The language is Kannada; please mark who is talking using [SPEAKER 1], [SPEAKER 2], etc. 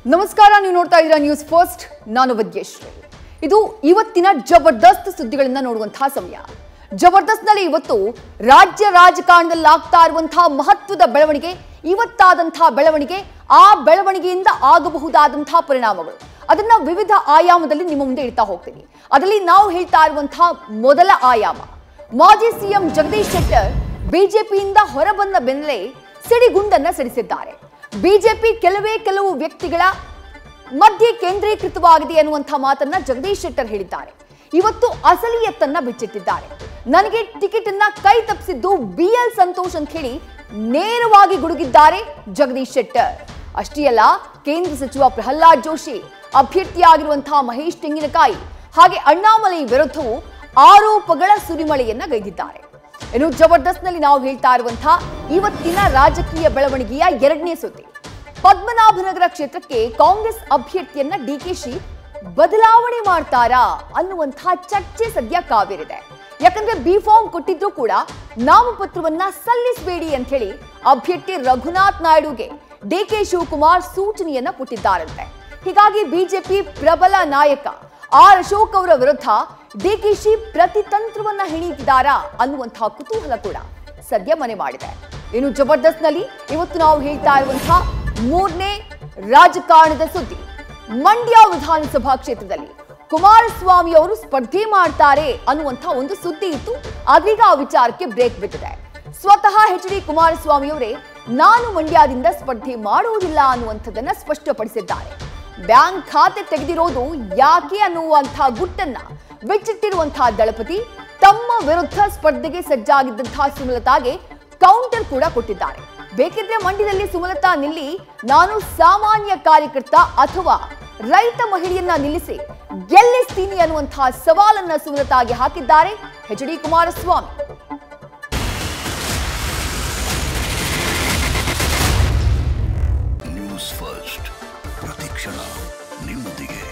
[SPEAKER 1] ನಮಸ್ಕಾರ ನೀವು ನೋಡ್ತಾ ಇದ್ದೀರಾ ನ್ಯೂಸ್ ಫಸ್ಟ್ ನಾನು ವಿದ್ಯೇಶ್ವರಿ ಇದು ಇವತ್ತಿನ ಜಬರ್ದಸ್ತ್ ಸುದ್ದಿಗಳನ್ನ ನೋಡುವಂತಹ ಸಮಯ ಜಬರ್ದಸ್ತ್ನಲ್ಲಿ ಇವತ್ತು ರಾಜ್ಯ ರಾಜಕಾರಣದಲ್ಲಿ ಆಗ್ತಾ ಇರುವಂತಹ ಮಹತ್ವದ ಬೆಳವಣಿಗೆ ಇವತ್ತಾದಂತಹ ಬೆಳವಣಿಗೆ ಆ ಬೆಳವಣಿಗೆಯಿಂದ ಆಗಬಹುದಾದಂತಹ ಪರಿಣಾಮಗಳು ಅದನ್ನ ವಿವಿಧ ಆಯಾಮದಲ್ಲಿ ನಿಮ್ಮ ಮುಂದೆ ಇಡ್ತಾ ಹೋಗ್ತೀನಿ ಅದರಲ್ಲಿ ನಾವು ಹೇಳ್ತಾ ಇರುವಂತಹ ಮೊದಲ ಆಯಾಮ ಮಾಜಿ ಸಿಎಂ ಜಗದೀಶ್ ಶೆಟ್ಟರ್ ಬಿಜೆಪಿಯಿಂದ ಹೊರಬಂದ ಬೆನ್ನಲ್ಲೇ ಸಿಡಿಗುಂಡನ್ನ ಸಿಡಿಸಿದ್ದಾರೆ ಬಿಜೆಪಿ ಕೆಲವೇ ಕೆಲವು ವ್ಯಕ್ತಿಗಳ ಮಧ್ಯೆ ಕೇಂದ್ರೀಕೃತವಾಗಿದೆ ಅನ್ನುವಂಥ ಮಾತನ್ನ ಜಗದೀಶ್ ಶೆಟ್ಟರ್ ಹೇಳಿದ್ದಾರೆ ಇವತ್ತು ಅಸಲಿಯತ್ತನ್ನ ಬಿಚ್ಚಿಟ್ಟಿದ್ದಾರೆ ನನಗೆ ಟಿಕೆಟ್ ಅನ್ನ ಕೈ ತಪ್ಪಿಸಿದ್ದು ಬಿ ಎಲ್ ಸಂತೋಷ್ ಅಂತ ಹೇಳಿ ನೇರವಾಗಿ ಗುಡುಗಿದ್ದಾರೆ ಜಗದೀಶ್ ಶೆಟ್ಟರ್ ಅಷ್ಟೇ ಅಲ್ಲ ಕೇಂದ್ರ ಸಚಿವ ಪ್ರಹ್ಲಾದ್ ಜೋಶಿ ಅಭ್ಯರ್ಥಿಯಾಗಿರುವಂತಹ ಮಹೇಶ್ ತೆಂಗಿನಕಾಯಿ ಹಾಗೆ ಅಣ್ಣಾಮಲೈ ವಿರುದ್ಧವೂ ಆರೋಪಗಳ ಸುರಿಮಳೆಯನ್ನ ಗೈದಿದ್ದಾರೆ ಇನ್ನು ಜಬರ್ದಸ್ತ್ನಲ್ಲಿ ನಾವು ಹೇಳ್ತಾ ಇರುವಂತಹ ಇವತ್ತಿನ ರಾಜಕೀಯ ಬೆಳವಣಿಗೆಯ ಎರಡನೇ ಸುದ್ದಿ ಪದ್ಮನಾಭನಗರ ಕ್ಷೇತ್ರಕ್ಕೆ ಕಾಂಗ್ರೆಸ್ ಅಭ್ಯರ್ಥಿಯನ್ನ ಡಿಕೆಶಿ ಬದಲಾವಣೆ ಮಾಡ್ತಾರಾ ಅನ್ನುವಂತಹ ಚರ್ಚೆ ಸದ್ಯ ಕಾವೇರಿದೆ ಯಾಕಂದ್ರೆ ಬಿ ಫಾರ್ಮ್ ಕೊಟ್ಟಿದ್ರು ಕೂಡ ನಾಮಪತ್ರವನ್ನ ಸಲ್ಲಿಸಬೇಡಿ ಅಂತ ಹೇಳಿ ಅಭ್ಯರ್ಥಿ ರಘುನಾಥ್ ನಾಯ್ಡುಗೆ ಡಿಕೆ ಶಿವಕುಮಾರ್ ಸೂಚನೆಯನ್ನ ಕೊಟ್ಟಿದ್ದಾರಂತೆ ಹೀಗಾಗಿ ಬಿಜೆಪಿ ಪ್ರಬಲ ನಾಯಕ ಆರ್ ಅಶೋಕ್ ಅವರ ವಿರುದ್ಧ ಡಿಕೆಶಿ ಪ್ರತಿತಂತ್ರವನ್ನ ಹೆಣೀತಿದ್ದಾರಾ ಅನ್ನುವಂತಹ ಕುತೂಹಲ ಕೂಡ ಸದ್ಯ ಮನೆ ಮಾಡಿದೆ ಇನ್ನು ಜಬರ್ದಸ್ತ್ನಲ್ಲಿ ಇವತ್ತು ನಾವು ಹೇಳ್ತಾ ಇರುವಂತಹ ಮೂರನೇ ರಾಜಕಾರಣದ ಸುದ್ದಿ ಮಂಡ್ಯ ವಿಧಾನಸಭಾ ಕ್ಷೇತ್ರದಲ್ಲಿ ಕುಮಾರಸ್ವಾಮಿ ಅವರು ಸ್ಪರ್ಧೆ ಮಾಡ್ತಾರೆ ಅನ್ನುವಂಥ ಒಂದು ಸುದ್ದಿ ಇತ್ತು ಆದ್ರೀಗ ಆ ವಿಚಾರಕ್ಕೆ ಬ್ರೇಕ್ ಬಿದ್ದಿದೆ ಸ್ವತಃ ಎಚ್ ಡಿ ಕುಮಾರಸ್ವಾಮಿ ಅವರೇ ನಾನು ಮಂಡ್ಯದಿಂದ ಸ್ಪರ್ಧೆ ಮಾಡುವುದಿಲ್ಲ ಅನ್ನುವಂಥದ್ದನ್ನ ಸ್ಪಷ್ಟಪಡಿಸಿದ್ದಾರೆ ಬ್ಯಾಂಕ್ ಖಾತೆ ತೆಗೆದಿರೋದು ಯಾಕೆ ಅನ್ನುವಂತಹ ಗುಟ್ಟನ್ನ ಬಿಚ್ಚಿಟ್ಟಿರುವಂತಹ ದಳಪತಿ ತಮ್ಮ ವಿರುದ್ಧ ಸ್ಪರ್ಧೆಗೆ ಸಜ್ಜಾಗಿದ್ದಂತಹ ಸುಮಲತಾಗೆ ಕೌಂಟರ್ ಕೂಡ ಕೊಟ್ಟಿದ್ದಾರೆ ಬೇಕಿದ್ರೆ ಮಂಡ್ಯದಲ್ಲಿ ಸುಮಲತಾ ನಿಲ್ಲಿ ನಾನು ಸಾಮಾನ್ಯ ಕಾರ್ಯಕರ್ತ ಅಥವಾ ರೈತ ಮಹಿಳೆಯನ್ನ ನಿಲ್ಲಿಸಿ ಗೆಲ್ಲಿಸ್ತೀನಿ ಅನ್ನುವಂತಹ ಸವಾಲನ್ನ ಸುಮಲತಾಗೆ ಹಾಕಿದ್ದಾರೆ H D Kumaraswamy
[SPEAKER 2] news first ಪ್ರತಿಕ್ಷಣ ನಿಮ್ಮೊಂದಿಗೆ